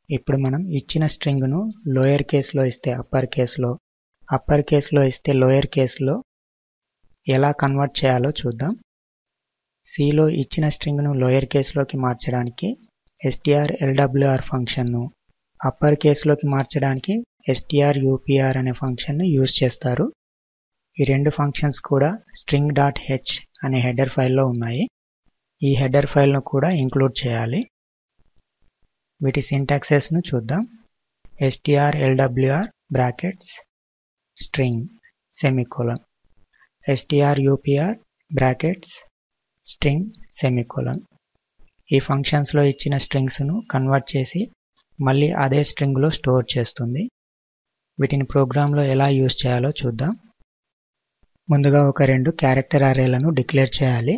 ఇప్పుడు మనం ఇచ్చిన స్ట్రింగ్ను లోయర్ కేస్లో ఇస్తే అప్పర్ కేస్లో అప్పర్ కేస్లో ఇస్తే లోయర్ కేస్లో ఎలా కన్వర్ట్ చేయాలో చూద్దాం సిలో ఇచ్చిన స్ట్రింగ్ను లోయర్ కేస్లోకి మార్చడానికి ఎస్టిఆర్ ఎల్డబ్ల్యూఆర్ ఫంక్షన్ను అప్పర్ కేస్లోకి మార్చడానికి ఎస్టిఆర్ యూపీఆర్ అనే ఫంక్షన్ను యూజ్ చేస్తారు ఈ రెండు ఫంక్షన్స్ కూడా స్ట్రింగ్ డాట్ హెచ్ అనే హెడర్ ఫైల్లో ఉన్నాయి ఈ హెడర్ ఫైల్ను కూడా ఇంక్లూడ్ చేయాలి వీటి సింటాక్సెస్ను చూద్దాం STR LWR brackets string semicolon STR UPR brackets string semicolon ఈ ఫంక్షన్స్లో ఇచ్చిన స్ట్రింగ్స్ను కన్వర్ట్ చేసి మళ్ళీ అదే స్ట్రింగ్లో స్టోర్ చేస్తుంది వీటిని ప్రోగ్రాంలో ఎలా యూజ్ చేయాలో చూద్దాం ముందుగా ఒక రెండు క్యారెక్టర్ అరేలను డిక్లేర్ చేయాలి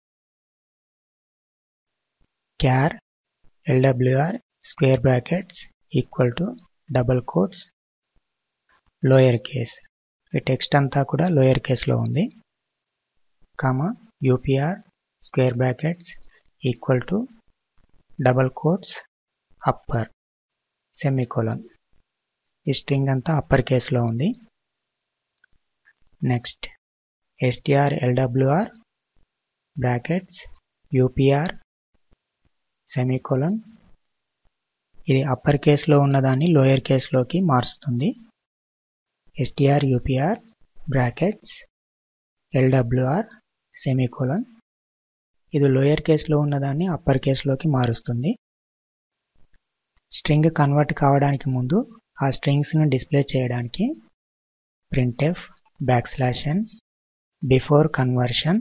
char LWR square brackets equal to double quotes lower case ఈ టెక్స్ట్ అంతా కూడా లోయర్ కేస్లో ఉంది comma UPR square brackets equal to double quotes upper semicolon ఈ స్ట్రింగ్ అంతా అప్పర్ కేస్లో ఉంది next STR LWR brackets UPR semicolon ఇది అప్పర్ కేస్లో ఉన్నదాన్ని లోయర్ కేస్లోకి మారుస్తుంది STR UPR brackets LWR semicolon ఇది లోయర్ కేస్లో ఉన్నదాన్ని అప్పర్ కేస్లోకి మారుస్తుంది స్ట్రింగ్ కన్వర్ట్ కావడానికి ముందు ఆ స్ట్రింగ్స్ను డిస్ప్లే చేయడానికి printf back slash N before conversion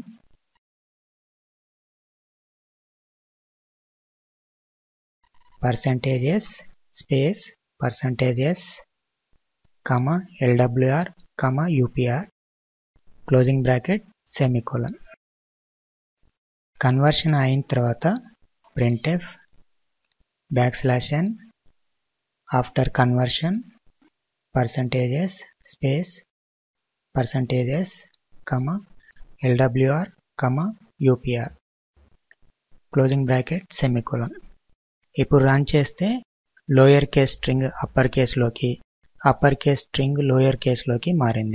percentages space percentages comma LWR comma UPR closing bracket semicolon conversion అయిన తర్వాత printf back slash N after conversion percentages space percentages comma LWR comma UPR closing bracket semicolon ఇప్పుడు run చేస్తే lower case string upper కేస్లోకి upper case string lower కేస్లోకి మారింది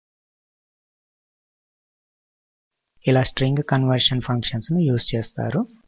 ఇలా string conversion ఫంక్షన్స్ను use చేస్తారు